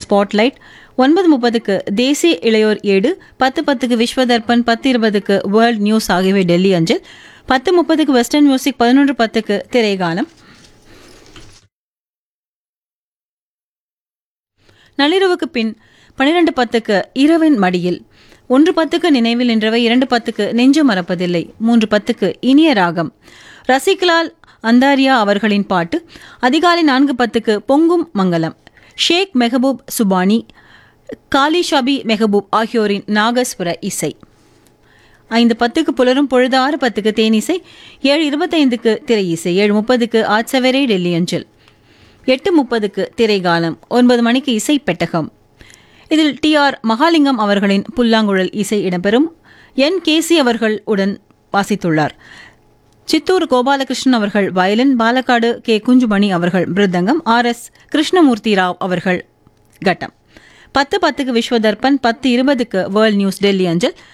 spotlight ஒன்பது முப்பதுக்கு தேசிய இளையோர் ஏடு பத்து பத்துக்கு விஸ்வதர்பன் பத்து இருபதுக்கு வேர்ல்ட் நியூஸ் ஆகியவை டெல்லி அஞ்சல் பத்து முப்பதுக்கு வெஸ்டர்ன் மியூசிக் பதினொன்று பத்துக்கு திரைகானம் நள்ளிரவுக்கு பின் பனிரெண்டு பத்துக்கு இரவின் மடியில் ஒன்று பத்துக்கு நினைவில் நின்றவை இரண்டு பத்துக்கு நெஞ்சு மறப்பதில்லை மூன்று பத்துக்கு இனிய ராகம் ரசிகலால் அந்தாரியா அவர்களின் பாட்டு அதிகாலை நான்கு பத்துக்கு பொங்கும் மங்கலம் ஷேக் மெஹபூப் சுபானி காலி ஷபி மெஹபூப் ஆகியோரின் நாகஸ்வர இசை ஐந்து பத்துக்கு புலரும் பொழுது ஆறு பத்துக்கு தேனிசை ஏழு இருபத்தைந்துக்கு திரை இசை ஏழு முப்பதுக்கு ஆட்சவரே டெல்லி அஞ்சல் எட்டு முப்பதுக்கு திரைகாலம் ஒன்பது மணிக்கு இசை பெட்டகம் இதில் டி ஆர் மகாலிங்கம் அவர்களின் புல்லாங்குழல் இசை இடம்பெறும் என் கேசி அவர்கள் உடன் வாசித்துள்ளார் சித்தூர் கோபாலகிருஷ்ணன் அவர்கள் வயலின் பாலக்காடு கே குஞ்சுமணி அவர்கள் மிருதங்கம் ஆர் எஸ் கிருஷ்ணமூர்த்தி ராவ் அவர்கள் கட்டம் பத்து பத்துக்கு விஸ்வதர்பன் பத்து இருபதுக்கு வேர்ல்ட் நியூஸ் டெல்லி அஞ்சல்